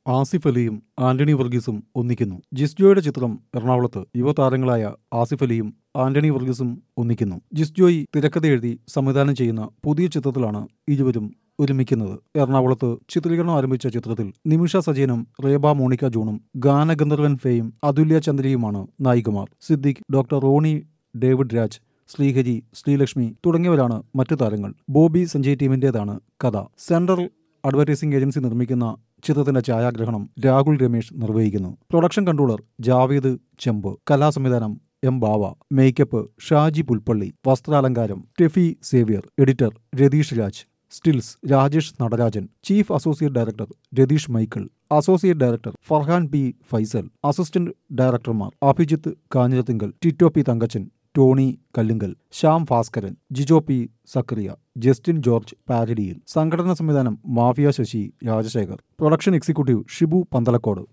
ആസിഫ് അലിയും ആന്റണി വർഗീസും ഒന്നിക്കുന്നു ജിസ്ജോയുടെ ചിത്രം എറണാകുളത്ത് യുവതാരങ്ങളായ ആസിഫ് അലിയും ആന്റണി വർഗീസും ഒന്നിക്കുന്നു ജിസ്ജോയി തിരക്കഥ എഴുതി സംവിധാനം ചെയ്യുന്ന പുതിയ ചിത്രത്തിലാണ് ഇരുവരും ഒരുമിക്കുന്നത് എറണാകുളത്ത് ചിത്രീകരണം ആരംഭിച്ച ചിത്രത്തിൽ നിമിഷ സജയനും റേബ മോണിക്ക ജോണും ഗാനഗന്ധർവൻ ഫെയും അതുല്യ ചന്ദ്രയുമാണ് നായികമാർ Siddique doctor Rony David Raj Sreehari Sreelakshmi തുടങ്ങിയവരാണ് മറ്റു താരങ്ങൾ ബോബി സഞ്ജയ് ടീമിന്റേതാണ് കഥ സെൻട്രൽ അഡ്വർടൈസിംഗ് ഏജൻസി നിർമ്മിക്കുന്ന ചിത്രത്തിന്റെ ഛായാഗ്രഹണം രാഹുൽ രമേശ് നിർവഹിക്കുന്നു പ്രൊഡക്ഷൻ കൺട്രോളർ ജാവേദ് ചെമ്പ് കലാസംവിധാനം എം ബാവ മേക്കപ്പ് ഷാജി പുൽപ്പള്ളി വസ്ത്രാലങ്കാരം ടെഫി Xavier editor Ratheesh Raj stills Rajesh Natarajan chief associate director Ratheesh Michael associate director Farhan P Faisal assistant ഡയറക്ടർമാർ Abhijith Kanjirathinkal Tito P Thankachan Tony Kallunkal Shyam Bhaskaran Jijo P Zachariah Justin George പാരഡിയിൽ സംഘടനാ സംവിധാനം Mafia Sasi Rajasekhar production executive Shibu Panthalakode